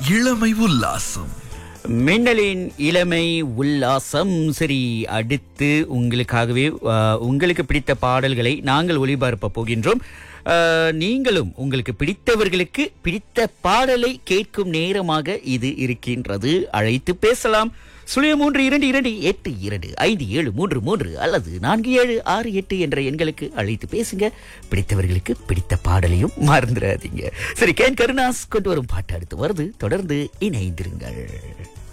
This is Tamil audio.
இளமை உல்லாசம் மின்னலின் இளமை உல்லாசம் சரி அடுத்து உங்களுக்காகவே ஆ, உங்களுக்கு பிடித்த பாடல்களை நாங்கள் ஒளிபரப்ப போகின்றோம் ஆ, நீங்களும் உங்களுக்கு பிடித்தவர்களுக்கு பிடித்த பாடலை கேட்கும் நேரமாக இது இருக்கின்றது அழைத்து பேசலாம் சுழிய மூன்று இரண்டு இரண்டு எட்டு இரண்டு ஐந்து ஏழு மூன்று மூன்று அல்லது நான்கு ஏழு ஆறு எட்டு என்ற எண்களுக்கு அழைத்து பேசுங்க பிடித்தவர்களுக்கு பிடித்த பாடலையும் மறந்துடாதீங்க சரி கேன் கருணாஸ் கொண்டு வரும் பாட்டு அடுத்து வருது தொடர்ந்து இணைந்திருங்கள்